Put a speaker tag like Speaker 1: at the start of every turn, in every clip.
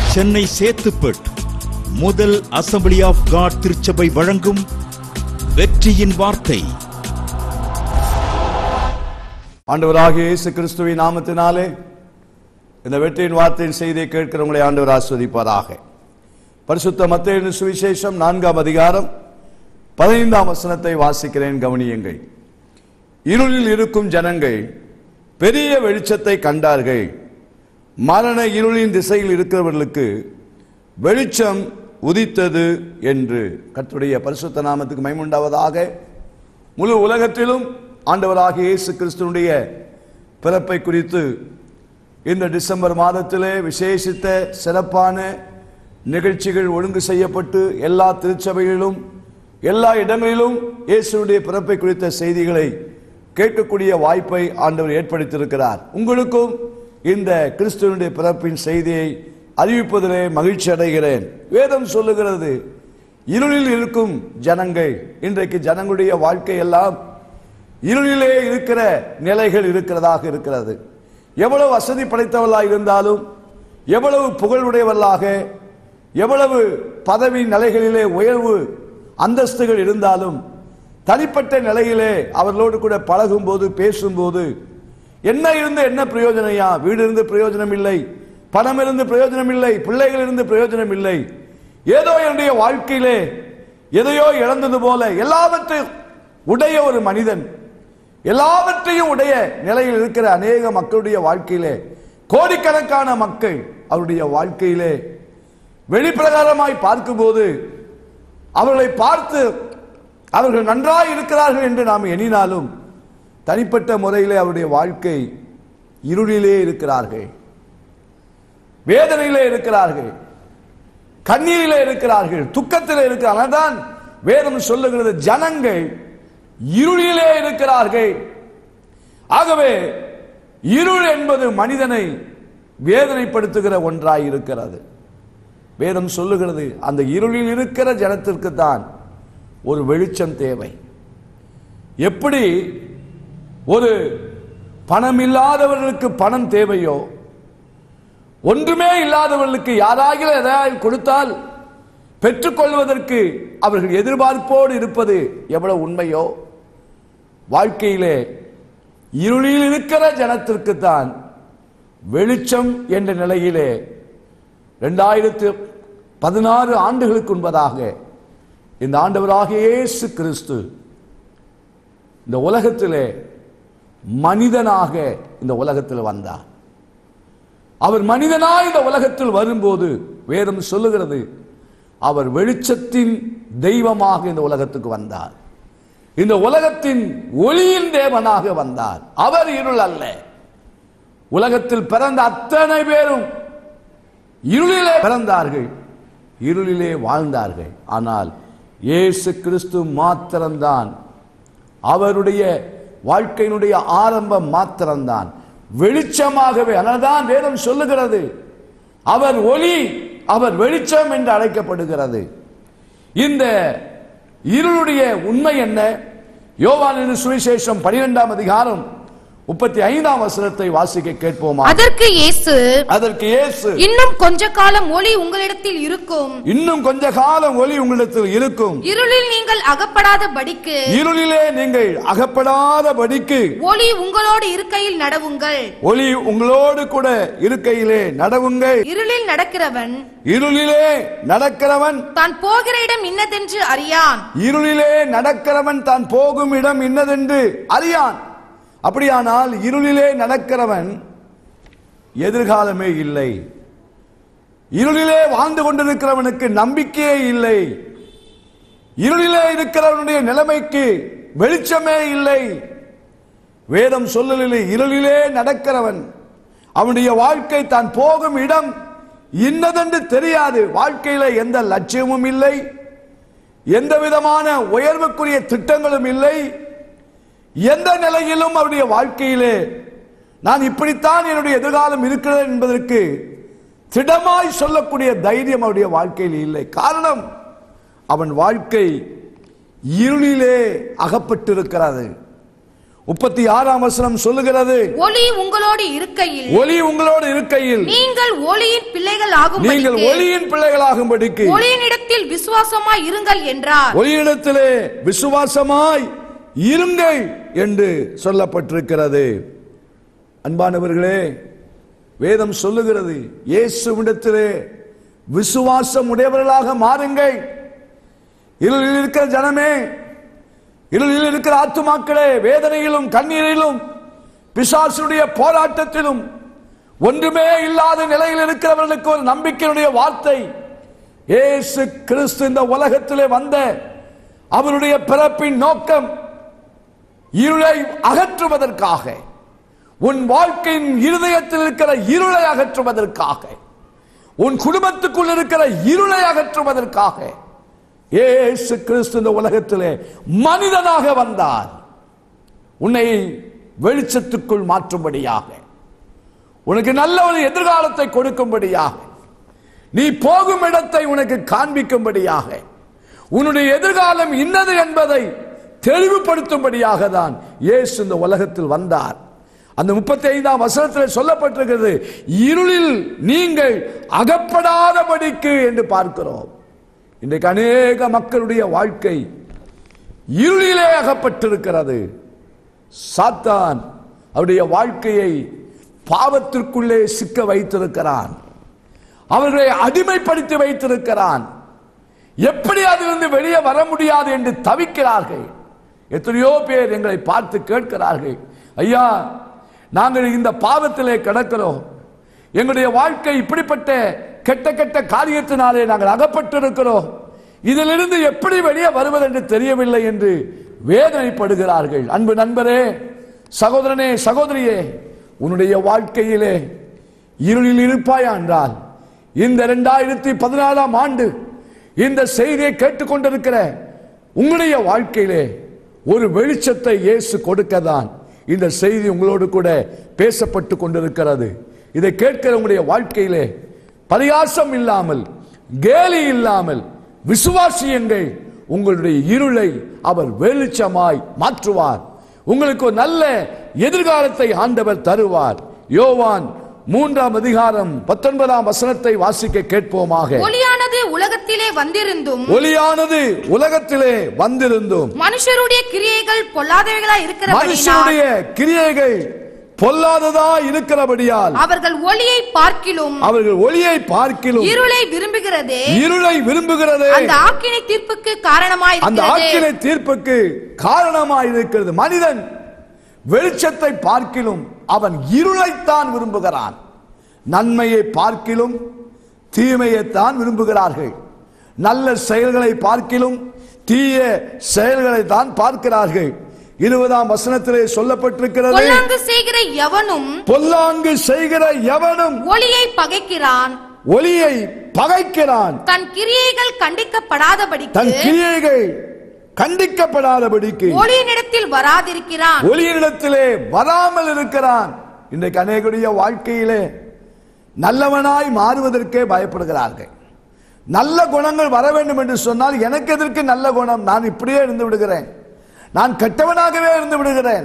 Speaker 1: சென்னை சேத்துப்பட் முதல் assembly of God திருச்சபை வழங்கும் வெற்றியின் வார்த்தை
Speaker 2: ஆண்டவராகிய இயேசு கிறிஸ்துவின் நாமத்தினாலே இந்த வெற்றியின் வார்த்தையின் செய்தியை கேட்கிறவங்களை ஆண்டவர் ஆஸ்வதிப்பாராக பரிசுத்த மத்தேயு சுவிசேஷம் நான்காம் அதிகாரம் பதினைந்தாம் வசனத்தை வாசிக்கிறேன் கவனியுங்கள் இருளில் இருக்கும் ஜனங்கள் பெரிய வெளிச்சத்தை கண்டார்கள் மரண இருளின் திசையில் இருக்கிறவர்களுக்கு வெளிச்சம் உதித்தது என்று கர்த்தருடைய பரிசுத்த நாமத்துக்கு மைமுண்டாவதாக முழு உலகத்திலும் ஆண்டவராகிய இயேசு கிறிஸ்துனுடைய பிறப்பை குறித்து இந்த டிசம்பர் மாதத்திலே விசேஷித்த சிறப்பான நிகழ்ச்சிகள் ஒழுங்கு செய்யப்பட்டு எல்லா திருச்சபைகளிலும் எல்லா இடங்களிலும் இயேசுடைய பிறப்பை குறித்த செய்திகளை கேட்கக்கூடிய வாய்ப்பை ஆண்டவர் ஏற்படுத்தியிருக்கிறார் உங்களுக்கும் இந்த கிறிஸ்துவனுடைய பிறப்பின் செய்தியை அறிவிப்பதிலே மகிழ்ச்சி அடைகிறேன் வேதம் சொல்லுகிறது இருளில் இருக்கும் ஜனங்கள் இன்றைக்கு ஜனங்களுடைய வாழ்க்கை எல்லாம் இருளிலே இருக்கிற நிலைகள் இருக்கிறதாக இருக்கிறது எவ்வளவு வசதி படைத்தவர்களாக இருந்தாலும் எவ்வளவு புகழுடையவர்களாக எவ்வளவு பதவி நிலைகளிலே உயர்வு அந்தஸ்துகள் இருந்தாலும் தனிப்பட்ட நிலையிலே அவர்களோடு கூட பழகும்போது பேசும்போது என்ன இருந்து என்ன பிரயோஜனையா வீடு இருந்து பிரயோஜனம் இல்லை பணம் இருந்து பிரயோஜனம் இல்லை பிள்ளைகள் இருந்து பிரயோஜனம் இல்லை ஏதோ என்னுடைய வாழ்க்கையிலே எதையோ இழந்தது போல எல்லாவற்றையும் உடைய ஒரு மனிதன் எல்லாவற்றையும் உடைய நிலையில் இருக்கிற அநேக மக்களுடைய வாழ்க்கையிலே கோடிக்கணக்கான மக்கள் அவருடைய வாழ்க்கையிலே வெளிப்பிரகாரமாய் பார்க்கும்போது அவர்களை பார்த்து அவர்கள் நன்றாய் இருக்கிறார்கள் என்று நாம் எண்ணினாலும் தனிப்பட்ட முறையிலே அவருடைய வாழ்க்கை இருளிலே இருக்கிறார்கள் வேதனையிலே இருக்கிறார்கள் கண்ணீரிலே இருக்கிறார்கள் துக்கத்திலே இருக்கிறார்கள் தான் வேதம் சொல்லுகிறது ஜனங்கள் இருளிலே இருக்கிறார்கள் ஆகவே இருள் என்பது மனிதனை வேதனைப்படுத்துகிற ஒன்றாய் இருக்கிறது வேதம் சொல்லுகிறது அந்த இருளில் இருக்கிற ஜனத்திற்கு தான் ஒரு வெளிச்சம் தேவை எப்படி ஒரு பணம் இல்லாதவர்களுக்கு பணம் தேவையோ ஒன்றுமே இல்லாதவர்களுக்கு யாராகிலும் எதாவது கொடுத்தால் பெற்றுக்கொள்வதற்கு அவர்கள் எதிர்பார்ப்போடு இருப்பது எவ்வளவு உண்மையோ வாழ்க்கையிலே இருளில் இருக்கிற ஜனத்திற்கு தான் வெளிச்சம் என்ற நிலையிலே இரண்டாயிரத்து பதினாறு ஆண்டுகளுக்கு முன்பதாக இந்த ஆண்டவராகிய இயேசு கிறிஸ்து இந்த உலகத்திலே மனிதனாக இந்த உலகத்தில் வந்தார் அவர் மனிதனாய் இந்த உலகத்தில் வரும்போது வேதம் சொல்லுகிறது அவர் வெளிச்சத்தின் தெய்வமாக இந்த உலகத்துக்கு வந்தார் இந்த உலகத்தின் ஒளியின் தேவனாக வந்தார் அவர் இருள் அல்ல உலகத்தில் பிறந்த அத்தனை பேரும் இருளிலே பிறந்தார்கள் இருளிலே வாழ்ந்தார்கள் ஆனால் இயேசு கிறிஸ்து மாத்திரம்தான் அவருடைய வாழ்க்கையினுடைய ஆரம்பம் மாத்திரம்தான் வெளிச்சமாகவே அதனால்தான் வேதம் சொல்லுகிறது அவர் ஒளி அவர் வெளிச்சம் என்று அழைக்கப்படுகிறது இந்த இருளுடைய உண்மை என்ன யோவானின் சுவிசேஷம் பனிரெண்டாம் அதிகாரம் முப்பத்தி ஐந்தாம் வசனத்தை வாசிக்க கேட்போமா
Speaker 3: அதற்கு இயேசு
Speaker 2: அதற்கு இயேசு
Speaker 3: இன்னும் கொஞ்ச காலம் ஒளி உங்களிடத்தில் இருக்கும்
Speaker 2: இன்னும் கொஞ்ச காலம் ஒளி உங்களிடத்தில் இருக்கும்
Speaker 3: இருளில் நீங்கள் அகப்படாத படிக்கு
Speaker 2: இருளிலே நீங்கள் அகப்படாதபடிக்கு
Speaker 3: ஒளி உங்களோடு இருக்கையில் நடவுங்கள்
Speaker 2: ஒளி உங்களோடு கூட இருக்கையிலே நடவுங்கள்
Speaker 3: இருளில் நடக்கிறவன்
Speaker 2: இருளிலே நடக்கிறவன்
Speaker 3: தான் போகிற இடம் இன்னதென்று அறியான்
Speaker 2: இருளிலே நடக்கிறவன் தான் போகும் இடம் இன்னதென்று அறியான் அப்படியானால் இருளிலே நடக்கிறவன் எதிர்காலமே இல்லை இருளிலே வாழ்ந்து கொண்டிருக்கிறவனுக்கு நம்பிக்கையே இல்லை இருளிலே இருக்கிறவனுடைய நிலைமைக்கு வெளிச்சமே இல்லை வேதம் சொல்லலில்லை இருளிலே நடக்கிறவன் அவனுடைய வாழ்க்கை தான் போகும் இடம் இன்னதென்று தெரியாது வாழ்க்கையில எந்த லட்சியமும் இல்லை எந்த விதமான உயர்வுக்குரிய திட்டங்களும் இல்லை எந்த நிலையிலும் அவருடைய வாழ்க்கையிலே நான் இப்படித்தான் என்னுடைய எதிர்காலம் இருக்கிறது என்பதற்கு திடமாய் சொல்லக்கூடிய தைரியம் அவருடைய வாழ்க்கையில் இல்லை காரணம் அவன் வாழ்க்கை இருளிலே அகப்பட்டிருக்கிறது முப்பத்தி ஆறாம் வசனம் சொல்லுகிறது
Speaker 3: ஒளி உங்களோடு இருக்கையில்
Speaker 2: ஒளி உங்களோடு இருக்கையில்
Speaker 3: நீங்கள் ஒளியின் பிள்ளைகள்
Speaker 2: நீங்கள்
Speaker 3: ஆகும்
Speaker 2: ஒளியின் பிள்ளைகளாகும்படிக்கு
Speaker 3: ஒளியினிடத்தில் விசுவாசமாய் இருங்கள் என்றார்
Speaker 2: ஒளியிடத்திலே விசுவாசமாய் இருங்கள் என்று சொல்லப்பட்டிருக்கிறது அன்பானவர்களே வேதம் சொல்லுகிறது இயேசுவிடத்திலே விசுவாசம் உடையவர்களாக மாறுங்கள் இருளில் இருக்கிற ஜனமே இருளில் இருக்கிற ஆத்துமாக்களே வேதனையிலும் கண்ணீரிலும் பிசாசுடைய போராட்டத்திலும் ஒன்றுமே இல்லாத நிலையில் இருக்கிறவர்களுக்கு ஒரு நம்பிக்கையுடைய வார்த்தை இயேசு கிறிஸ்து இந்த உலகத்திலே வந்த அவருடைய பிறப்பின் நோக்கம் இருளை அகற்றுவதற்காக உன் வாழ்க்கையின் இருதயத்தில் இருக்கிற இருளை அகற்றுவதற்காக உன் குடும்பத்துக்குள் இருக்கிற இருளை அகற்றுவதற்காக இயேசு கிறிஸ்து இந்த உலகத்திலே மனிதனாக வந்தார் உன்னை வெளிச்சத்துக்குள் மாற்றும்படியாக உனக்கு நல்ல ஒரு எதிர்காலத்தை கொடுக்கும்படியாக நீ போகும் இடத்தை உனக்கு காண்பிக்கும்படியாக உன்னுடைய எதிர்காலம் இன்னது என்பதை தெளிவுபடுத்தும்படியாக தான் இயேசு இந்த உலகத்தில் வந்தார் அந்த முப்பத்தி ஐந்தாம் வசனத்தில் சொல்லப்பட்டிருக்கிறது இருளில் நீங்கள் அகப்படாதபடிக்கு என்று பார்க்கிறோம் இன்றைக்கு அநேக மக்களுடைய வாழ்க்கை இருளிலே அகப்பட்டிருக்கிறது சாத்தான் அவருடைய வாழ்க்கையை பாவத்திற்குள்ளே சிக்க வைத்திருக்கிறான் அவர்களை அடிமைப்படுத்தி வைத்திருக்கிறான் எப்படி அதிலிருந்து வெளியே வர முடியாது என்று தவிக்கிறார்கள் எத்தனையோ பேர் எங்களை பார்த்து கேட்கிறார்கள் ஐயா நாங்கள் இந்த பாவத்திலே கிடக்கிறோம் எங்களுடைய வாழ்க்கை இப்படிப்பட்ட கெட்ட கெட்ட காரியத்தினாலே நாங்கள் அகப்பட்டிருக்கிறோம் இதிலிருந்து எப்படி வெளியே வருவது என்று தெரியவில்லை என்று வேதனைப்படுகிறார்கள் அன்பு நண்பரே சகோதரனே சகோதரியே உன்னுடைய வாழ்க்கையிலே இருளில் இருப்பாயா என்றால் இந்த இரண்டாயிரத்தி பதினாலாம் ஆண்டு இந்த செய்தியை கேட்டுக்கொண்டிருக்கிற உங்களுடைய வாழ்க்கையிலே ஒரு வெளிச்சத்தை இயேசு கொடுக்கதான் இந்த செய்தி உங்களோடு கூட பேசப்பட்டு கொண்டிருக்கிறது இதை கேட்கிற உங்களுடைய வாழ்க்கையிலே பரிகாசம் இல்லாமல் கேலி இல்லாமல் விசுவாசியுங்கள் உங்களுடைய இருளை அவர் வெளிச்சமாய் மாற்றுவார் உங்களுக்கு ஒரு நல்ல எதிர்காலத்தை ஆண்டவர் தருவார் யோவான் மூன்றாம் அதிகாரம் பத்தொன்பதாம் வசனத்தை வாசிக்க கேட்போமாக
Speaker 3: ஒளியானது உலகத்திலே வந்திருந்தும்
Speaker 2: ஒளியானது உலகத்திலே வந்திருந்தும்
Speaker 3: மனுஷருடைய கிரியைகள் பொல்லாதவைகளா இருக்கிறபடினால்
Speaker 2: மனுஷனுடைய கிரியைகள் பொல்லாததா இருக்கிறபடியால்
Speaker 3: அவர்கள் ஒளியை பார்க்கிலும்
Speaker 2: அவர்கள் ஒளியை பார்க்கிலும்
Speaker 3: இருளை விரும்புகிறதே
Speaker 2: இருளை விரும்புகிறது
Speaker 3: அந்த ஆக்கினை தீர்ப்புக்கு காரணமாய்
Speaker 2: அந்த ஆக்கினை தீர்ப்புக்கு காரணமாய் இருக்கிறது மனிதன் வெளிச்சத்தை பார்க்கிலும் அவன் இருளைத்தான் விரும்புகிறான் நன்மையை பார்க்கிலும் தீமையைத்தான் விரும்புகிறார்கள் நல்ல செயல்களை பார்க்கிலும் தீய செயல்களை தான் பார்க்கிறார்கள் இருபதாம் வசனத்திலே சொல்லப்பட்டிருக்கிறது
Speaker 3: பொல்லாங்கு செய்கிற எவனும்
Speaker 2: பொல்லாங்கு செய்கிற எவனும்
Speaker 3: ஒளியை பகைக்கிறான்
Speaker 2: ஒளியை பகைக்கிறான்
Speaker 3: தன் கிரியைகள்
Speaker 2: தன்
Speaker 3: கண்டிக்கப்படாதபடிக்கு
Speaker 2: கிரியைகள் கண்டிக்கப்படாதபடிக்கு
Speaker 3: ஒளியினிடத்தில் வராதிருக்கிறான்
Speaker 2: ஒளியினிடத்திலே வராமல் இருக்கிறான் இன்றைக்கு அநேகருடைய வாழ்க்கையிலே நல்லவனாய் மாறுவதற்கே பயப்படுகிறார்கள் நல்ல குணங்கள் வர வேண்டும் என்று சொன்னால் எனக்கு எதற்கு நல்ல குணம் நான் இப்படியே இருந்து விடுகிறேன் நான் கெட்டவனாகவே இருந்து விடுகிறேன்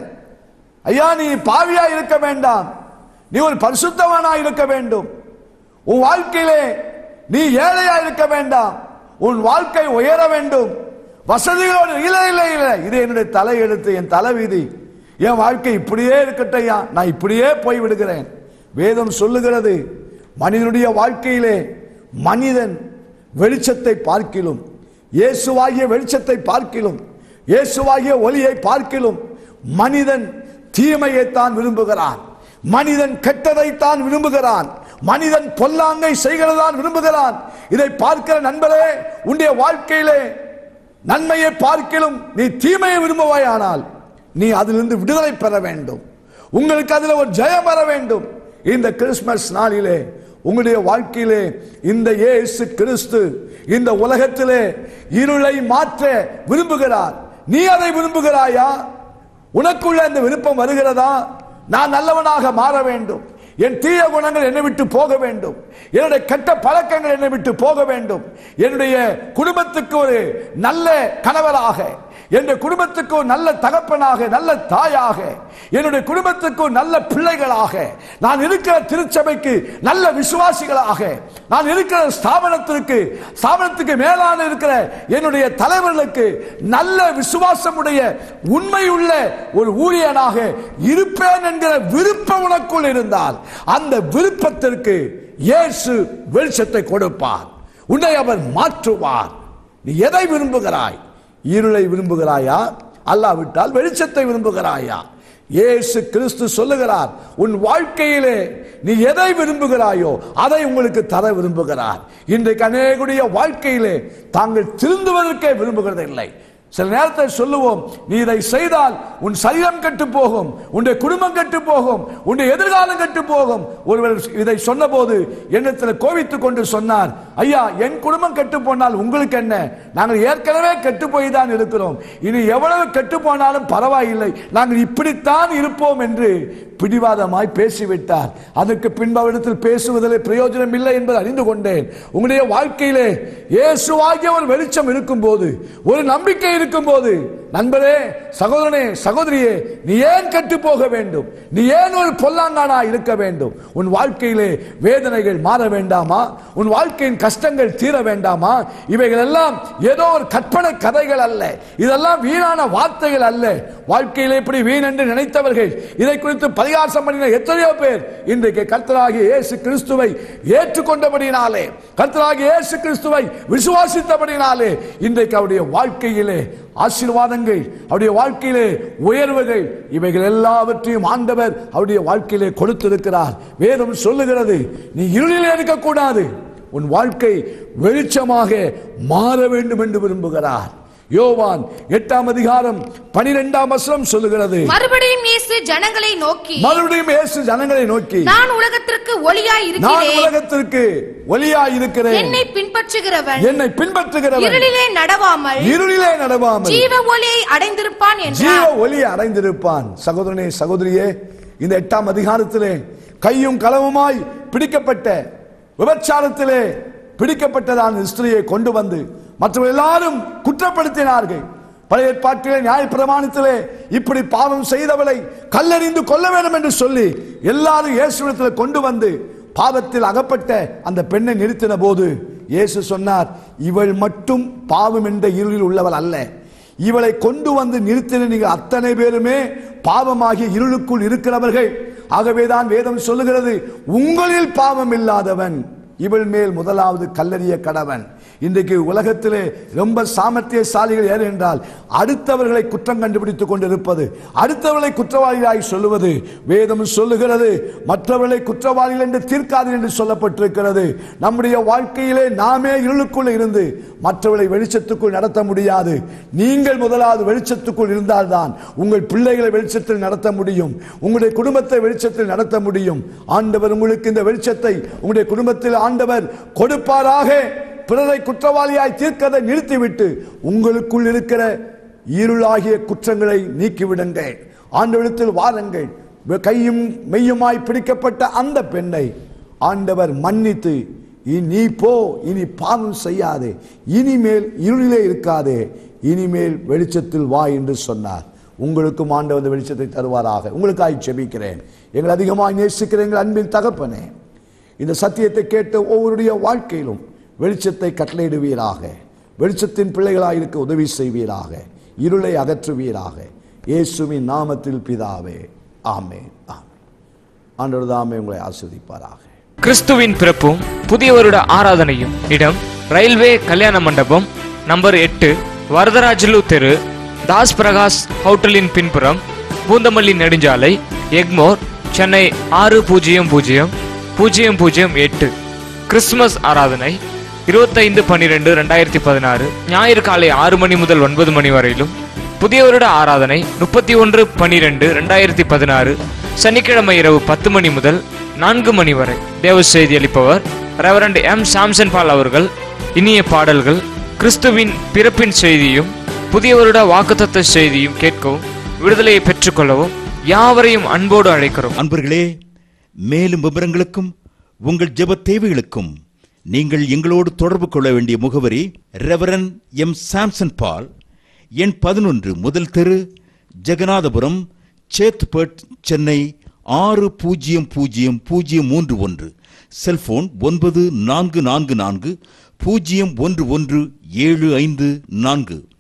Speaker 2: ஐயா நீ பாவியா இருக்க வேண்டாம் நீ ஒரு பரிசுத்தவனாய் இருக்க வேண்டும் உன் வாழ்க்கையிலே நீ ஏழையா இருக்க வேண்டாம் உன் வாழ்க்கை உயர வேண்டும் வசதிகளோடு இல்லை இல்லை இல்லை இது என்னுடைய தலை எழுத்து என் தலைவிதி என் வாழ்க்கை இப்படியே இருக்கட்டையா நான் இப்படியே போய் விடுகிறேன் வேதம் சொல்லுகிறது மனிதனுடைய வாழ்க்கையிலே மனிதன் வெளிச்சத்தை பார்க்கிலும் இயேசுவாகிய வெளிச்சத்தை பார்க்கிலும் இயேசுவாகிய ஒளியை பார்க்கிலும் மனிதன் தீமையைத்தான் விரும்புகிறான் மனிதன் கெட்டதைத்தான் விரும்புகிறான் மனிதன் பொல்லாங்கை செய்கிறதான் விரும்புகிறான் இதை பார்க்கிற நண்பரே உன்னுடைய வாழ்க்கையிலே நன்மையை பார்க்கிலும் நீ தீமையை விரும்புவாயானால் நீ அதிலிருந்து விடுதலை பெற வேண்டும் உங்களுக்கு அதில் ஒரு ஜெயம் வர வேண்டும் இந்த கிறிஸ்மஸ் நாளிலே உங்களுடைய வாழ்க்கையிலே இந்த இயேசு கிறிஸ்து இந்த உலகத்திலே இருளை மாற்ற விரும்புகிறார் நீ அதை விரும்புகிறாயா உனக்குள்ள அந்த விருப்பம் வருகிறதா நான் நல்லவனாக மாற வேண்டும் என் தீய குணங்கள் என்னை விட்டு போக வேண்டும் என்னுடைய கெட்ட பழக்கங்கள் என்னை விட்டு போக வேண்டும் என்னுடைய குடும்பத்துக்கு ஒரு நல்ல கணவராக என்னுடைய குடும்பத்துக்கு ஒரு நல்ல தகப்பனாக நல்ல தாயாக என்னுடைய குடும்பத்துக்கு ஒரு நல்ல பிள்ளைகளாக நான் இருக்கிற திருச்சபைக்கு நல்ல விசுவாசிகளாக நான் இருக்கிற ஸ்தாபனத்திற்கு ஸ்தாபனத்துக்கு மேலான இருக்கிற என்னுடைய தலைவர்களுக்கு நல்ல விசுவாசமுடைய உண்மையுள்ள ஒரு ஊழியனாக இருப்பேன் என்கிற விருப்பம் உனக்குள் இருந்தால் அந்த விருப்பத்திற்கு இயேசு வெளிச்சத்தை கொடுப்பார் உன்னை அவர் மாற்றுவார் நீ எதை விரும்புகிறாய் இருளை விரும்புகிறாயா அல்லாவிட்டால் வெளிச்சத்தை விரும்புகிறாயா இயேசு கிறிஸ்து சொல்லுகிறார் உன் வாழ்க்கையிலே நீ எதை விரும்புகிறாயோ அதை உங்களுக்கு தர விரும்புகிறார் இன்றைக்கு அநேகுடைய வாழ்க்கையிலே தாங்கள் திருந்துவதற்கே விரும்புகிறதில்லை சில நேரத்தில் சொல்லுவோம் நீ இதை செய்தால் உன் சரீரம் கெட்டு போகும் உன்னுடைய குடும்பம் கெட்டு போகும் உன்னுடைய எதிர்காலம் கெட்டு போகும் ஒருவர் இதை சொன்னபோது என்னத்தில் கோவித்துக் கொண்டு சொன்னார் ஐயா என் குடும்பம் கெட்டு போனால் உங்களுக்கு என்ன நாங்கள் ஏற்கனவே கெட்டு போய் தான் இருக்கிறோம் இனி எவ்வளவு கெட்டு போனாலும் பரவாயில்லை நாங்கள் இப்படித்தான் இருப்போம் என்று பிடிவாதமாய் பேசிவிட்டார் அதற்கு பின்பு அவரிடத்தில் பேசுவதில் பிரயோஜனம் இல்லை என்பதை அறிந்து கொண்டேன் உங்களுடைய வாழ்க்கையிலே இயேசுவாகிய ஒரு வெளிச்சம் இருக்கும்போது ஒரு நம்பிக்கை இருக்கும்போது நண்பரே சகோதரனே சகோதரியே நீ ஏன் கெட்டு போக வேண்டும் நீ ஏன் ஒரு பொல்லாங்கானா இருக்க வேண்டும் உன் வாழ்க்கையிலே வேதனைகள் மாற வேண்டாமா உன் வாழ்க்கையின் கஷ்டங்கள் தீர வேண்டாமா இவைகள் எல்லாம் ஏதோ ஒரு கற்பனை கதைகள் அல்ல இதெல்லாம் வீணான வார்த்தைகள் அல்ல வாழ்க்கையிலே இப்படி வீண் என்று நினைத்தவர்கள் இதை குறித்து பரிகாசம் பண்ணின எத்தனையோ பேர் இன்றைக்கு கர்த்தராகிய இயேசு கிறிஸ்துவை ஏற்றுக்கொண்டபடினாலே கர்த்தராகிய இயேசு கிறிஸ்துவை விசுவாசித்தபடினாலே இன்றைக்கு அவருடைய வாழ்க்கையிலே ஆசீர்வாதங்கள் அவருடைய வாழ்க்கையிலே உயர்வுகள் இவைகள் எல்லாவற்றையும் ஆண்டவர் அவருடைய வாழ்க்கையிலே கொடுத்திருக்கிறார் வேதம் சொல்லுகிறது நீ இருளில் இருக்கக்கூடாது உன் வாழ்க்கை வெளிச்சமாக மாற வேண்டும் என்று விரும்புகிறார் யோவான் எட்டாம் அதிகாரம் பனிரெண்டாம் வசனம் சொல்லுகிறது
Speaker 3: மறுபடியும் இயேசு ஜனங்களை நோக்கி
Speaker 2: மறுபடியும் இயேசு ஜனங்களை நோக்கி
Speaker 3: நான் உலகத்திற்கு ஒளியாய்
Speaker 2: நான்
Speaker 3: இருக்கிறேன்
Speaker 2: உலகத்திற்கு ஒளியாய் இருக்கிறேன்
Speaker 3: என்னை பின்பற்றுகிறவன்
Speaker 2: என்னை பின்பற்றுகிறவன்
Speaker 3: இருளிலே நடவாமல்
Speaker 2: இருளிலே நடவாமல்
Speaker 3: ஜீவ ஒளியை அடைந்திருப்பான்
Speaker 2: ஜீவ
Speaker 3: என்றார்
Speaker 2: ஒளியை அடைந்திருப்பான் சகோதரனே சகோதரியே இந்த எட்டாம் அதிகாரத்திலே கையும் களவுமாய் பிடிக்கப்பட்ட விபச்சாரத்திலே பிடிக்கப்பட்டதான ஸ்திரியை கொண்டு வந்து மற்றவர்கள் எல்லாரும் குற்றப்படுத்தினார்கள் பழைய ஏற்பாட்டிலே நியாயப்பிரமாணத்திலே இப்படி பாவம் செய்தவளை கல்லெறிந்து கொல்ல வேண்டும் என்று சொல்லி எல்லாரும் இயேசுவிடத்தில் கொண்டு வந்து பாவத்தில் அகப்பட்ட அந்த பெண்ணை நிறுத்தின போது இயேசு சொன்னார் இவள் மட்டும் பாவம் என்ற இருளில் உள்ளவள் அல்ல இவளை கொண்டு வந்து நிறுத்தின நீங்கள் அத்தனை பேருமே பாவமாகிய இருளுக்குள் இருக்கிறவர்கள் ஆகவேதான் வேதம் சொல்லுகிறது உங்களில் பாவம் இல்லாதவன் இவள் மேல் முதலாவது கல்லறிய கடவன் இன்றைக்கு உலகத்திலே ரொம்ப சாமர்த்தியசாலிகள் யார் என்றால் அடுத்தவர்களை குற்றம் கண்டுபிடித்துக் கொண்டிருப்பது அடுத்தவர்களை குற்றவாளிகளாய் சொல்லுவது வேதம் சொல்லுகிறது மற்றவர்களை குற்றவாளிகள் என்று தீர்க்காது என்று சொல்லப்பட்டிருக்கிறது நம்முடைய வாழ்க்கையிலே நாமே இருளுக்குள் இருந்து மற்றவர்களை வெளிச்சத்துக்குள் நடத்த முடியாது நீங்கள் முதலாவது வெளிச்சத்துக்குள் இருந்தால்தான் உங்கள் பிள்ளைகளை வெளிச்சத்தில் நடத்த முடியும் உங்களுடைய குடும்பத்தை வெளிச்சத்தில் நடத்த முடியும் ஆண்டவர் உங்களுக்கு இந்த வெளிச்சத்தை உங்களுடைய குடும்பத்தில் ஆண்டவர் கொடுப்பாராக பிறரை குற்றவாளியாய் தீர்க்கதை நிறுத்திவிட்டு உங்களுக்குள் இருக்கிற இருளாகிய குற்றங்களை நீக்கிவிடுங்கள் ஆண்டவரிடத்தில் வாருங்கள் கையும் மெய்யுமாய் பிடிக்கப்பட்ட அந்த பெண்ணை ஆண்டவர் மன்னித்து இ- நீ போ இனி பாவம் செய்யாதே இனிமேல் இருளிலே இருக்காதே இனிமேல் வெளிச்சத்தில் வா என்று சொன்னார் உங்களுக்கும் ஆண்டவர் அந்த வெளிச்சத்தை தருவாராக உங்களுக்காய் செபிக்கிறேன் எங்களை அதிகமாக நேசிக்கிற எங்கள் அன்பின் தகப்பனே இந்த சத்தியத்தை கேட்ட ஒவ்வொருடைய வாழ்க்கையிலும் வெளிச்சத்தை கட்டளையிடுவீராக வெளிச்சத்தின் பிள்ளைகளாக இருக்க உதவி செய்வீராக இருளை அகற்றுவீராக இயேசுவின் நாமத்தில் பிதாவே ஆமென் ஆமென் ஆண்டவர் தாமே உங்களை ஆஸ்வதிப்பாராக
Speaker 4: கிறிஸ்துவின் பிறப்பும் புதிய வருட ஆராதனையும் இடம் ரயில்வே கல்யாண மண்டபம் நம்பர் எட்டு வரதராஜலு தெரு தாஸ் பிரகாஷ் ஹோட்டலின் பின்புறம் பூந்தமல்லி நெடுஞ்சாலை எக்மோர் சென்னை ஆறு பூஜ்ஜியம் பூஜ்ஜியம் பூஜ்ஜியம் பூஜ்ஜியம் எட்டு கிறிஸ்துமஸ் ஆராதனை இருபத்தைந்து பன்னிரெண்டு ரெண்டாயிரத்தி பதினாறு ஞாயிறு காலை ஆறு மணி முதல் ஒன்பது மணி வரையிலும் புதிய வருட ஆராதனை முப்பத்தி ஒன்று பன்னிரெண்டு ரெண்டாயிரத்தி பதினாறு சனிக்கிழமை இரவு பத்து மணி முதல் நான்கு மணி வரை தேவ செய்தி அளிப்பவர் ரெவரண்ட் எம் சாம்சன் பால் அவர்கள் இனிய பாடல்கள் கிறிஸ்துவின் பிறப்பின் செய்தியும் புதிய வருட வாக்குத்தத்த செய்தியும் கேட்கவும் விடுதலையை பெற்றுக்கொள்ளவும் யாவரையும் அன்போடு அழைக்கிறோம்
Speaker 1: அன்பர்களே மேலும் விவரங்களுக்கும் உங்கள் ஜெப தேவைகளுக்கும் நீங்கள் எங்களோடு தொடர்பு கொள்ள வேண்டிய முகவரி ரெவரன் எம் சாம்சன் பால் எண் பதினொன்று முதல் தெரு ஜெகநாதபுரம் சேத்பட் சென்னை ஆறு பூஜ்ஜியம் பூஜ்ஜியம் பூஜ்ஜியம் மூன்று ஒன்று செல்போன் ஒன்பது நான்கு நான்கு நான்கு பூஜ்ஜியம் ஒன்று ஒன்று ஏழு ஐந்து நான்கு